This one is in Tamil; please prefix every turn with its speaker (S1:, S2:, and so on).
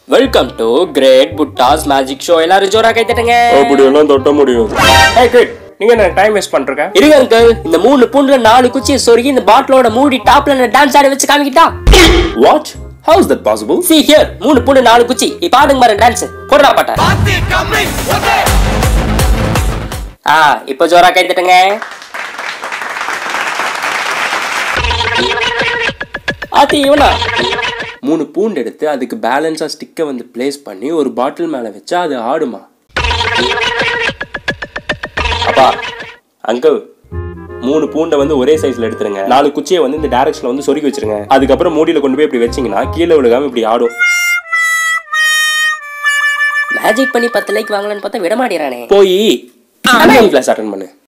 S1: வெல்கம் டு கிரேட் புட்டாஸ் மேஜிக் ஷோ எல்லாரும் ஜோரா கை தட்டுங்க
S2: அப்படி எல்லாம் தொட்ட முடியும்
S3: ஏய் கிரேட் நீங்க என்ன டைம் வேஸ்ட் பண்றீங்க
S1: இருங்க அங்கிள் இந்த மூணு பூண்டுல நாலு குச்சியை சொருகி இந்த பாட்டிலோட மூடி டாப்ல நான் டான்ஸ் ஆட வச்சு காமிக்கிட்டா
S2: what how is that possible
S1: see here மூணு பூண்டு நாலு குச்சி இப்ப ஆடுங்க பாரு டான்ஸ் போடுறா பாட்ட ஆ இப்போ ஜோரா கை தட்டுங்க ஆத்தி இவனா மூணு பூண்டு எடுத்து அதுக்கு பேலன்ஸா ஸ்டிக்கை வந்து பிளேஸ் பண்ணி ஒரு பாட்டில் மேல வச்சா அது ஆடுமா அப்பா அங்கிள் மூணு பூண்டை வந்து ஒரே சைஸ்ல எடுத்துருங்க நாலு குச்சியை வந்து இந்த டைரக்ஷன்ல வந்து சொருகி வச்சிருங்க அதுக்கப்புறம் மூடியில கொண்டு போய் இப்படி வச்சீங்கன்னா கீழே விழுகாம இப்படி ஆடும் மேஜிக் பண்ணி பத்து லைக் வாங்கலான்னு பார்த்தா விட மாட்டேறானே போய் கிளாஸ் அட்டன் பண்ணு